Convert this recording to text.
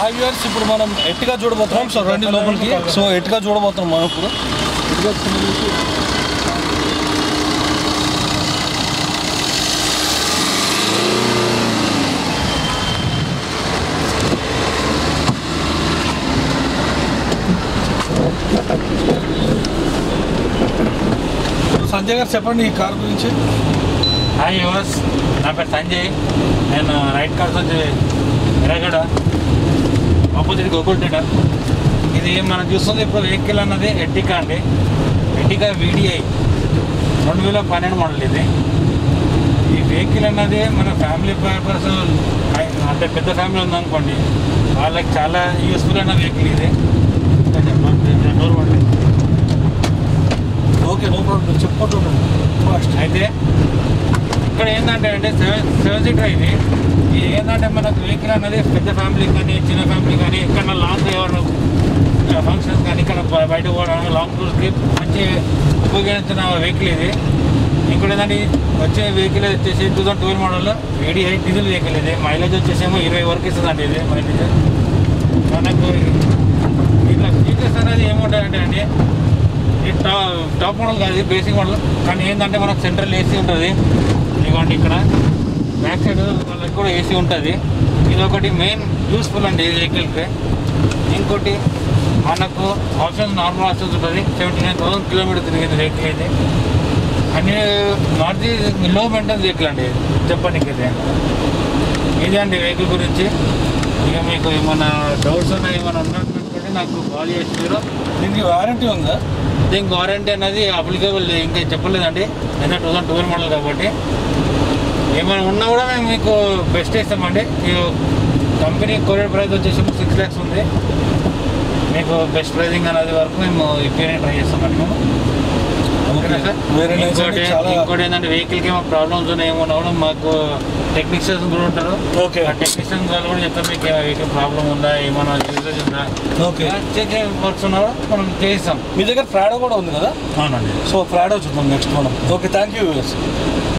Hi viewers ఇప్పుడు మనం ఎట్టిగా చూడబోతున్నాం సో రండి లోపలికి సో ఎట్టిగా చూడబోతున్నాం మనం ఇప్పుడు ఎట్టిగా సంబంధించి సంజయ్ గారు చెప్పండి ఈ కార్ గురించి హాయ్ యువర్స్ నా పేరు సంజయ్ నేను రైట్ కార్స్ వచ్చి ఎర్రగడ ఆపోజిట్ గోకుల్ థియేటర్ ఇది మనం చూస్తుంది ఇప్పుడు వెహికల్ అన్నది ఎట్టికా అండి ఎట్టికా వీడిఐ రెండు వేల పన్నెండు మోడల్ ఇది ఈ వెహికల్ అన్నది మన ఫ్యామిలీ పర్పస్ అంటే పెద్ద ఫ్యామిలీ ఉందనుకోండి వాళ్ళకి చాలా యూస్ఫుల్ అయిన వెహికల్ ఇది డోర్ పడండి. ఓకే నో ప్రాబ్లం చెప్పుకుంటున్నాను ఫాస్ట్ అయితే ఇక్కడ ఏంటంటే అంటే సెవెన్ సెవెన్ సీటర్ ఇది ఇది ఏంటంటే మనకు వెహికల్ అనేది పెద్ద ఫ్యామిలీ కానీ చిన్న ఫ్యామిలీ కానీ ఇక్కడ లాంగ్ ఎవరు ఫంక్షన్స్ కానీ ఇక్కడ బ- బయట పోవడానికి లాంగ్ టూర్స్కి మంచి ఉపయోగించిన వెహికల్ ఇది ఇంకోటి ఏంటంటే వచ్చే వెహికల్ వచ్చేసి టూ థౌసండ్ ట్వెల్వ్ మోడల్ వేడి ఎయిట్ డీజిల్ వెహికల్ ఇది మైలేజ్ వచ్చేసేమో ఇరవై వరకు ఇస్తుందండి ఇది మైలేజ్ మనకు ఇట్లా ఫీచర్స్ అనేది ఏముంటాయంటే అండి ఈ టా టాప్ మోడల్ కాదు ఇది బేసిక్ మోడల్ కానీ ఏంటంటే మనకు సెంట్రల్ ఏసీ ఉంటుంది ఇదిగోండి ఇక్కడ బ్యాక్ సైడ్ వాళ్ళకి కూడా ఏసీ ఉంటుంది ఇది ఒకటి మెయిన్ యూస్ఫుల్ అండి ఈ వెహికల్కి ఇంకోటి మనకు ఆప్షన్స్ నార్మల్ ఆప్షన్స్ ఉంటుంది సెవెంటీ నైన్ థౌసండ్ కిలోమీటర్ తిరిగింది వెహికల్ ఇది అన్ని నార్త్ లో మెయింటెన్స్ వెహికల్ అండి చెప్పడానికి ఇది ఇదే అండి వెహికల్ గురించి ఇక మీకు ఏమైనా డౌట్స్ ఉన్నాయి ఏమైనా ఉన్నట్టుకుంటే నాకు కాల్ చేసి మీరు దీనికి వారంటీ ఉందా దీనికి వారంటీ అనేది అప్లికేబుల్ ఇంకా చెప్పలేదండి ఎందుకంటే టూ థౌసండ్ ట్వెల్వ్ మోడల్ కాబట్టి ఏమైనా ఉన్నా కూడా మేము మీకు బెస్ట్ ఇస్తామండి ఈ కంపెనీ కొరియర్ ప్రైస్ వచ్చేసి సిక్స్ ల్యాక్స్ ఉంది మీకు బెస్ట్ ప్రైజింగ్ అనేది వరకు మేము ఇప్పటికే ట్రై చేస్తామండి మేము ఓకేనా సార్? వేరే లైన్స్ ఇంకోటి అంటే చాలా ఇంకోటి ఏంటంటే వెహికల్కి ఏమో ప్రాబ్లమ్స్ ఉన్నాయి ఏమన్నా కూడా మాకు టెక్నీషియన్స్ కూడా ఉంటారు ఓకే ఆ టెక్నీషియన్స్ వాళ్ళు కూడా చెప్తారు మీకు వెహికల్ ప్రాబ్లం ఉందా ఏమైనా యూసేజ్ ఉందా ఓకే చెక్ వర్క్స్ ఉన్నా కూడా మనం చేయిస్తాం మీ దగ్గర ఫ్రాడో కూడా ఉంది కదా అవునండి సో ఫ్రాడో చూద్దాం నెక్స్ట్ మనం ఓకే థ్యాంక్ యూ